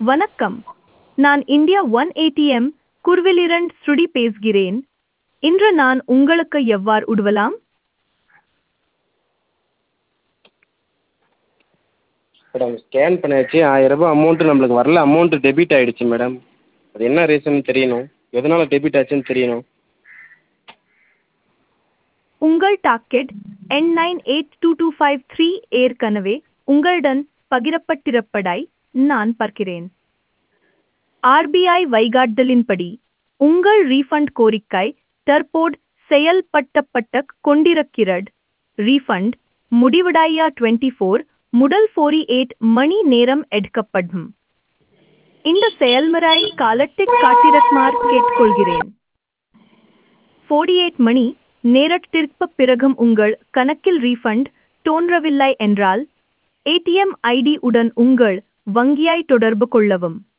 வணக்கம் நான் India one ATM குர்விலிரண்ட் ஸ்ருடி பேசுகிறேன் இன்று நான் உங்களுக்கு எவ்வாறு உதவலாம் மேடம் ஸ்கேன் பண்ணியாச்சு ஆயிரரூபா அமௌண்ட்டு நம்மளுக்கு வரல அமௌண்ட்டு டெபிட் ஆகிடுச்சு மேடம் அது என்ன ரீசன் தெரியணும் எதனால் டெபிட் ஆச்சுன்னு தெரியணும் உங்கள் டாக்கெட் என் nine eight two two five three ஏற்கனவே உங்களுடன் பகிரப்பட்டிருப்பதாய் நான் பார்க்கிறேன் ஆர்பிஐ வழிகாட்டுதலின்படி உங்கள் ரீஃபண்ட் கோரிக்கை தற்போது செயல்படுத்தப்பட்டு கொண்டிருக்கிறது ரீஃபண்ட் முடிவடைய டுவெண்ட்டி ஃபோர் முதல் ஃபோரி எயிட் மணி நேரம் எடுக்கப்படும் இந்த செயல்முறை காலத்தை காட்டிரக்குமாறு கேட்டுக்கொள்கிறேன் ஃபோர்டி எயிட் மணி நேரத்திற்கு பிறகும் உங்கள் கணக்கில் ரீஃபண்ட் தோன்றவில்லை என்றால் ஏடிஎம் ஐடி உடன் உங்கள் வங்கியை தொடர்பு கொள்ளவும்